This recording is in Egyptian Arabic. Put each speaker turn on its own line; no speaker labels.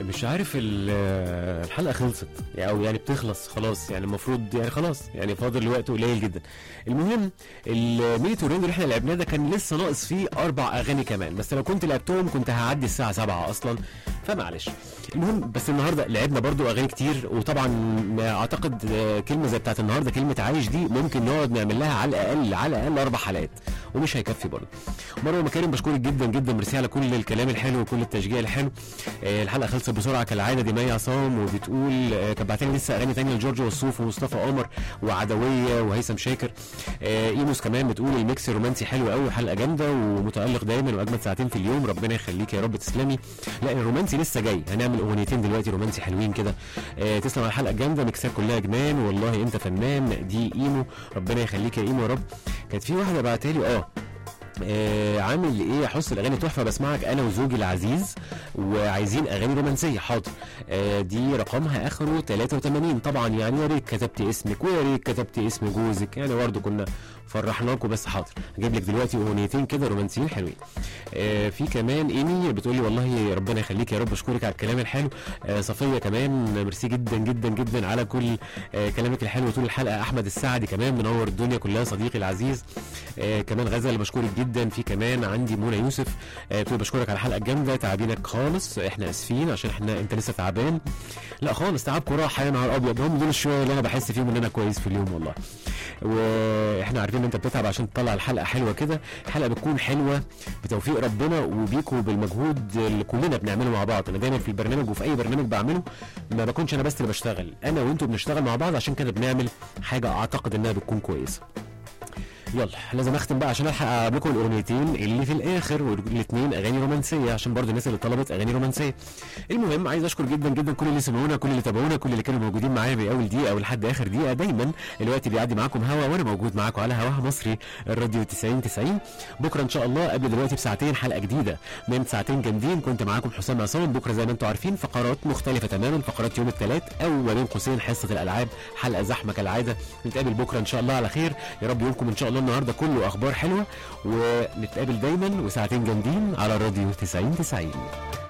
مش عارف ال- الحلقه خلصت يعني او يعني بتخلص خلاص يعني المفروض يعني خلاص يعني فاضل الوقت قليل جدا المهم الميني تورنيدو اللي احنا لعبناه ده كان لسه ناقص فيه اربع اغاني كمان بس لو كنت لعبتهم كنت هعدي الساعه 7 اصلا فمعلش المهم بس النهارده لعبنا برضو اغاني كتير وطبعا ما اعتقد آه، كلمه زي بتاعت النهارده كلمه عايش دي ممكن نقعد نعمل لها على الاقل على الاقل اربع حلقات ومش هيكفي برضه مروه مكارم بشكرك جدا جدا ميرسي على كل الكلام الحلو وكل التشجيع الحلو آه، الحلقه خلصت بسرعه كالعاده دي مي عصام وبتقول آه، كانت بعتلي لسه اغاني تانية لجورج وسوف ومصطفى قمر وعدويه وهيثم شاكر آه، ايموس كمان بتقول الميكس الرومانسي حلو قوي حلقه جامده ومتالق دايما واجمد ساعتين في اليوم ربنا يخليك يا رب تسلمي لا الرومانسي لسه جاي هنعمل اغنيتين دلوقتي رومانسي حلوين كده آه، تسلم على الحلقه الجامده ميكسات كلها جنان والله انت فنان دي ايمو ربنا يخليك يا ايمو يا رب كانت في واحده بعتالي اه آه عامل ايه حس الاغاني تحفه بسمعك انا وزوجي العزيز وعايزين اغاني رومانسيه حاضر آه دي رقمها اخره 83 طبعا يعني يا ريت كتبت اسمك ويا ريت كتبت اسم جوزك يعني برضه كنا فرحناكم بس حاضر هجيب لك دلوقتي اغنيتين كده رومانسيين حلوين آه في كمان ايمي بتقولي والله ربنا يخليك يا رب اشكرك على الكلام الحلو آه صفيه كمان ميرسي جدا جدا جدا على كل آه كلامك الحلو طول الحلقه احمد السعدي كمان منور الدنيا كلها صديقي العزيز آه كمان غزل بشكرك جدا في كمان عندي منى يوسف آه بتقول بشكرك على الحلقه الجامده تعبينك خالص احنا اسفين عشان احنا انت لسه تعبان لا خالص تعبكم راحه يا نهار ابيض هم دول الشويه اللي انا بحس فيهم ان انا كويس في اليوم والله واحنا عارفين ان انت بتتعب عشان تطلع الحلقه حلوه كده الحلقه بتكون حلوه بتوفيق ربنا وبيكوا بالمجهود اللي كلنا بنعمله مع بعض انا دايما في البرنامج وفي اي برنامج بعمله ما بكونش انا بس اللي بشتغل انا وانتوا بنشتغل مع بعض عشان كده بنعمل حاجه اعتقد انها بتكون كويسه يلا لازم اختم بقى عشان الحق اجيب لكم الاغنيتين اللي في الاخر والاثنين اغاني رومانسيه عشان برضو الناس اللي طلبت اغاني رومانسيه المهم عايز اشكر جدا جدا كل اللي سمعونا كل اللي تابعونا كل اللي كانوا موجودين معايا من اول دقيقه ولحد اخر دقيقه دايما الوقت بيعدي معاكم هوا وانا موجود معاكم على هواها مصري الراديو 90 90 بكره ان شاء الله قبل دلوقتي بساعتين حلقه جديده من ساعتين جامدين كنت معاكم حسام عصام بكره زي ما انتم عارفين فقرات مختلفه تماما فقرات يوم الثلاث او ما بين قوسين حصه الالعاب حلقه زحمه كالعاده نتقابل بكره ان شاء الله على خير يا رب يومكم ان شاء الله النهارده كله اخبار حلوه ونتقابل دايما وساعتين جامدين على الراديو 90 90